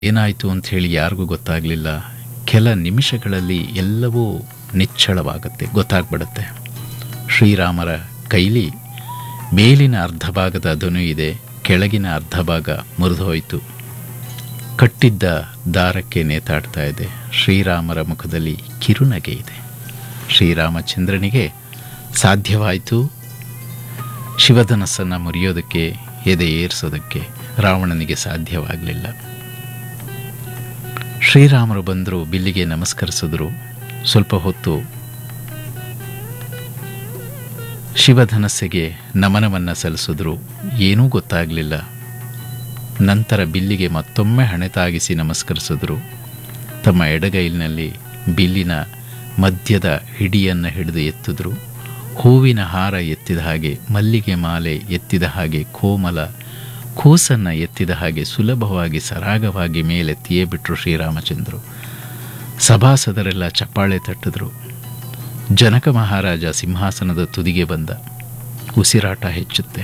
ಏನಾಯಿತು ಅಂತ ಹೇಳಿ ಯಾರಿಗೂ ಗೊತ್ತಾಗಲಿಲ್ಲ ಕೆಲ ನಿಮಿಷಗಳಲ್ಲಿ ಎಲ್ಲವೂ ನಿಚ್ಚಳವಾಗುತ್ತೆ ಗೊತ್ತಾಗ್ಬಿಡುತ್ತೆ ಶ್ರೀರಾಮರ ಕೈಲಿ ಮೇಲಿನ ಅರ್ಧ ಭಾಗದ ಧ್ವನಿ ಇದೆ ಕೆಳಗಿನ ಅರ್ಧ ಭಾಗ ಮುರಿದು ಹೋಯಿತು ಕಟ್ಟಿದ್ದ ದಾರಕ್ಕೆ ನೇತಾಡ್ತಾ ಇದೆ ಶ್ರೀರಾಮರ ಮುಖದಲ್ಲಿ ಕಿರುನಗೆ ಇದೆ ಶ್ರೀರಾಮಚಂದ್ರನಿಗೆ ಸಾಧ್ಯವಾಯಿತು ಶಿವಧನಸ್ಸನ್ನು ಮುರಿಯೋದಕ್ಕೆ ಎದೆ ಏರಿಸೋದಕ್ಕೆ ರಾವಣನಿಗೆ ಸಾಧ್ಯವಾಗಲಿಲ್ಲ ಶ್ರೀರಾಮರು ಬಂದರು ಬಿಲ್ಲಿಗೆ ನಮಸ್ಕರಿಸಿದ್ರು ಸ್ವಲ್ಪ ಹೊತ್ತು ಶಿವಧನಸ್ಸಿಗೆ ನಮನವನ್ನು ಸಲ್ಲಿಸಿದ್ರು ಏನೂ ಗೊತ್ತಾಗಲಿಲ್ಲ ನಂತರ ಬಿಲ್ಲಿಗೆ ಮತ್ತೊಮ್ಮೆ ಹಣೆತಾಗಿಸಿ ನಮಸ್ಕರಿಸಿದ್ರು ತಮ್ಮ ಎಡಗೈಲಿನಲ್ಲಿ ಬಿಲ್ಲಿನ ಮಧ್ಯದ ಹಿಡಿಯನ್ನು ಹಿಡಿದು ಎತ್ತಿದ್ರು ಹೂವಿನ ಹಾರ ಎತ್ತಿದ ಹಾಗೆ ಮಲ್ಲಿಗೆ ಮಾಲೆ ಎತ್ತಿದ ಹಾಗೆ ಕೋಮಲ ಕೂಸನ್ನು ಎತ್ತಿದ ಹಾಗೆ ಸುಲಭವಾಗಿ ಸರಾಗವಾಗಿ ಮೇಲೆತ್ತಿಯೇ ಬಿಟ್ಟರು ಶ್ರೀರಾಮಚಂದ್ರು ಸಭಾಸದರೆಲ್ಲ ಚಪ್ಪಾಳೆ ತಟ್ಟಿದ್ರು ಜನಕ ಮಹಾರಾಜ ಸಿಂಹಾಸನದ ತುದಿಗೆ ಬಂದ ಉಸಿರಾಟ ಹೆಚ್ಚುತ್ತೆ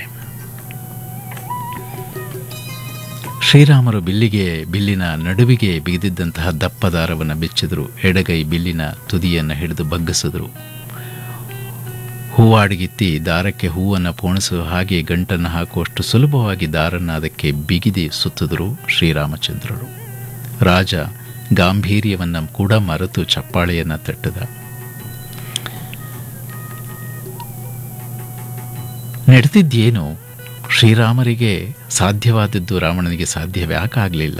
ಶ್ರೀರಾಮರು ಬಿಲ್ಲಿಗೆ ಬಿಲ್ಲಿನ ನಡುವಿಗೆ ಬಿಗಿದಿದ್ದಂತಹ ದಪ್ಪ ದಾರವನ್ನು ಬೆಚ್ಚಿದ್ರು ಎಡಗೈ ಬಿಲ್ಲಿನ ತುದಿಯನ್ನು ಹಿಡಿದು ಬಗ್ಗಿಸಿದ್ರು ಹೂವಾಡಿಗಿತ್ತಿ ದಾರಕ್ಕೆ ಹೂವನ್ನು ಪೋಣಿಸುವ ಹಾಗೆ ಗಂಟನ್ನು ಹಾಕುವಷ್ಟು ಸುಲಭವಾಗಿ ದಾರನ್ನು ಅದಕ್ಕೆ ಬಿಗಿದಿ ಸುತ್ತಿದ್ರು ಶ್ರೀರಾಮಚಂದ್ರರು ರಾಜ ಗಾಂಭೀರ್ಯವನ್ನು ಕೂಡ ಮರೆತು ಚಪ್ಪಾಳೆಯನ್ನು ತಟ್ಟಿದ ನಡೆದಿದ್ದೇನು ಶ್ರೀರಾಮರಿಗೆ ಸಾಧ್ಯವಾದದ್ದು ರಾವಣನಿಗೆ ಸಾಧ್ಯವಯಾಕಾಗಲಿಲ್ಲ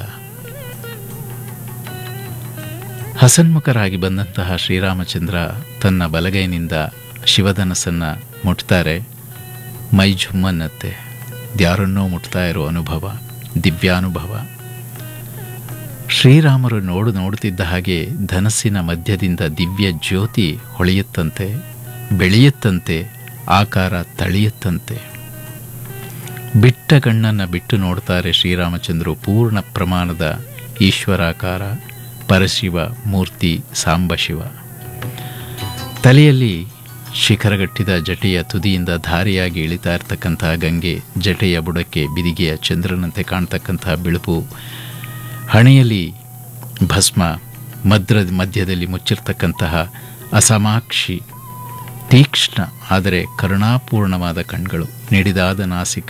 ಹಸನ್ಮುಖರಾಗಿ ಬಂದಂತಹ ಶ್ರೀರಾಮಚಂದ್ರ ತನ್ನ ಬಲಗೈನಿಂದ ಶಿವಧನಸ್ಸನ್ನು ಮುಟ್ತಾರೆ ಮೈ ಝುಮ್ಮನ್ನತ್ತೆ ಯಾರನ್ನೋ ಮುಟ್ತಾ ಇರೋ ಅನುಭವ ದಿವ್ಯಾನುಭವ ಶ್ರೀರಾಮರು ನೋಡು ನೋಡುತ್ತಿದ್ದ ಹಾಗೆ ಧನಸ್ಸಿನ ಮಧ್ಯದಿಂದ ದಿವ್ಯ ಜ್ಯೋತಿ ಹೊಳೆಯುತ್ತಂತೆ ಬೆಳೆಯುತ್ತಂತೆ ಆಕಾರ ತಳೆಯುತ್ತಂತೆ ಬಿಟ್ಟ ಕಣ್ಣನ್ನು ಬಿಟ್ಟು ನೋಡ್ತಾರೆ ಶ್ರೀರಾಮಚಂದ್ರು ಪೂರ್ಣ ಪ್ರಮಾಣದ ಈಶ್ವರಾಕಾರ ಪರಶಿವ ಮೂರ್ತಿ ಸಾಂಬಶಿವ ತಲೆಯಲ್ಲಿ ಶಿಖರಗಟ್ಟಿದ ಜಟೆಯ ತುದಿಯಿಂದ ಧಾರಿಯಾಗಿ ಇಳಿತಾ ಇರ್ತಕ್ಕಂತಹ ಗಂಗೆ ಜಟೆಯ ಬುಡಕ್ಕೆ ಬಿದಿಗೆಯ ಚಂದ್ರನಂತೆ ಕಾಣ್ತಕ್ಕಂತಹ ಬಿಳುಪು ಹಣೆಯಲ್ಲಿ ಭಸ್ಮ ಮದ್ರ ಮಧ್ಯದಲ್ಲಿ ಮುಚ್ಚಿರ್ತಕ್ಕಂತಹ ಅಸಮಾಕ್ಷಿ ತೀಕ್ಷ್ಣ ಆದರೆ ಕರುಣಾಪೂರ್ಣವಾದ ಕಣ್ಗಳು ನಿಡಿದಾದ ನಾಸಿಕ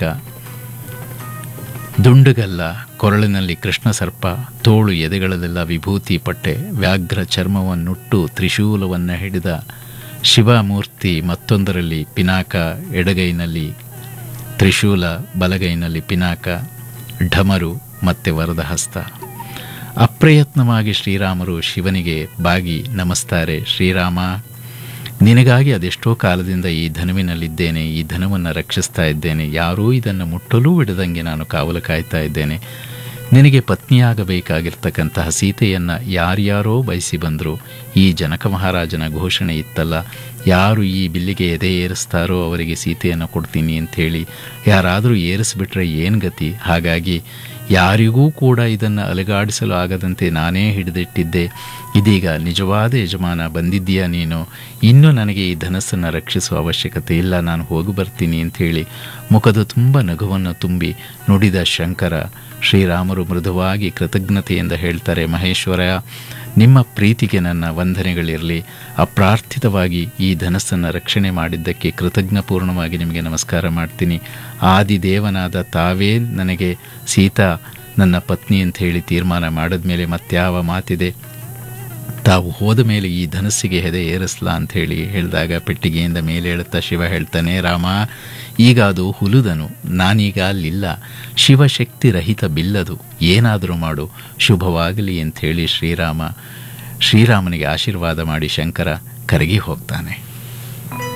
ದುಂಡುಗಲ್ಲ ಕೊರಳಿನಲ್ಲಿ ಕೃಷ್ಣ ಸರ್ಪ ತೋಳು ಎದೆಗಳಲ್ಲೆಲ್ಲ ವಿಭೂತಿ ಪಟ್ಟೆ ವ್ಯಾಘ್ರ ಚರ್ಮವನ್ನುಟ್ಟು ತ್ರಿಶೂಲವನ್ನು ಹಿಡಿದ ಶಿವಮೂರ್ತಿ ಮತ್ತೊಂದರಲ್ಲಿ ಪಿನಾಕ ಎಡಗೈನಲ್ಲಿ ತ್ರಿಶೂಲ ಬಲಗೈನಲ್ಲಿ ಪಿನಾಕ ಢಮರು ಮತ್ತೆ ವರದ ಹಸ್ತ ಅಪ್ರಯತ್ನವಾಗಿ ಶ್ರೀರಾಮರು ಶಿವನಿಗೆ ಬಾಗಿ ನಮಸ್ತಾರೆ ಶ್ರೀರಾಮ ನಿನಗಾಗಿ ಅದೆಷ್ಟೋ ಕಾಲದಿಂದ ಈ ಧನುವಿನಲ್ಲಿದ್ದೇನೆ ಈ ಧನುವನ್ನು ರಕ್ಷಿಸ್ತಾ ಇದ್ದೇನೆ ಯಾರೂ ಇದನ್ನು ಮುಟ್ಟಲೂ ಬಿಡದಂಗೆ ನಾನು ಕಾವಲು ಕಾಯ್ತಾ ಇದ್ದೇನೆ ನಿನಗೆ ಪತ್ನಿಯಾಗಬೇಕಾಗಿರ್ತಕ್ಕಂತಹ ಸೀತೆಯನ್ನು ಯಾರ್ಯಾರೋ ಬಯಸಿ ಬಂದರು ಈ ಜನಕ ಮಹಾರಾಜನ ಘೋಷಣೆ ಇತ್ತಲ್ಲ ಯಾರು ಈ ಬಿಲ್ಲಿಗೆ ಎದೆ ಏರಿಸ್ತಾರೋ ಅವರಿಗೆ ಸೀತೆಯನ್ನು ಕೊಡ್ತೀನಿ ಅಂಥೇಳಿ ಯಾರಾದರೂ ಏರಿಸ್ಬಿಟ್ರೆ ಏನು ಗತಿ ಹಾಗಾಗಿ ಯಾರಿಗೂ ಕೂಡ ಇದನ್ನು ಅಲುಗಾಡಿಸಲು ಆಗದಂತೆ ನಾನೇ ಹಿಡಿದಿಟ್ಟಿದ್ದೆ ಇದೀಗ ನಿಜವಾದ ಯಜಮಾನ ಬಂದಿದ್ದೀಯಾ ನೀನು ಇನ್ನೂ ನನಗೆ ಈ ಧನಸ್ಸನ್ನು ರಕ್ಷಿಸುವ ಅವಶ್ಯಕತೆ ಇಲ್ಲ ನಾನು ಹೋಗಿ ಬರ್ತೀನಿ ಅಂಥೇಳಿ ಮುಖದ ತುಂಬ ನಗುವನ್ನು ತುಂಬಿ ನುಡಿದ ಶಂಕರ ಶ್ರೀರಾಮರು ಮೃದುವಾಗಿ ಕೃತಜ್ಞತೆಯಿಂದ ಹೇಳ್ತಾರೆ ಮಹೇಶ್ವರ ನಿಮ್ಮ ಪ್ರೀತಿಗೆ ನನ್ನ ವಂದನೆಗಳಿರಲಿ ಅಪ್ರಾರ್ಥಿತವಾಗಿ ಈ ಧನಸ್ಸನ್ನು ರಕ್ಷಣೆ ಮಾಡಿದ್ದಕ್ಕೆ ಕೃತಜ್ಞಪೂರ್ಣವಾಗಿ ನಿಮಗೆ ನಮಸ್ಕಾರ ಮಾಡ್ತೀನಿ ಆದಿದೇವನಾದ ತಾವೇ ನನಗೆ ಸೀತಾ ನನ್ನ ಪತ್ನಿ ಅಂತ ಹೇಳಿ ತೀರ್ಮಾನ ಮಾಡಿದ್ಮೇಲೆ ಮತ್ಯಾವ ಮಾತಿದೆ ತಾವು ಹೋದ ಮೇಲೆ ಈ ಧನಸ್ಸಿಗೆ ಹೆದೆ ಏರಿಸ್ಲಾ ಅಂತ ಹೇಳಿ ಹೇಳಿದಾಗ ಪೆಟ್ಟಿಗೆಯಿಂದ ಮೇಲೆ ಹೇಳುತ್ತಾ ಶಿವ ಹೇಳ್ತಾನೆ ರಾಮ ಈಗ ಅದು ಹುಲುದನು ನಾನೀಗ ಅಲ್ಲಿಲ್ಲ ಶಿವಶಕ್ತಿ ರಹಿತ ಬಿಲ್ಲದು ಏನಾದರೂ ಮಾಡು ಶುಭವಾಗಲಿ ಅಂಥೇಳಿ ಶ್ರೀರಾಮ ಶ್ರೀರಾಮನಿಗೆ ಆಶೀರ್ವಾದ ಮಾಡಿ ಶಂಕರ ಕರಗಿ ಹೋಗ್ತಾನೆ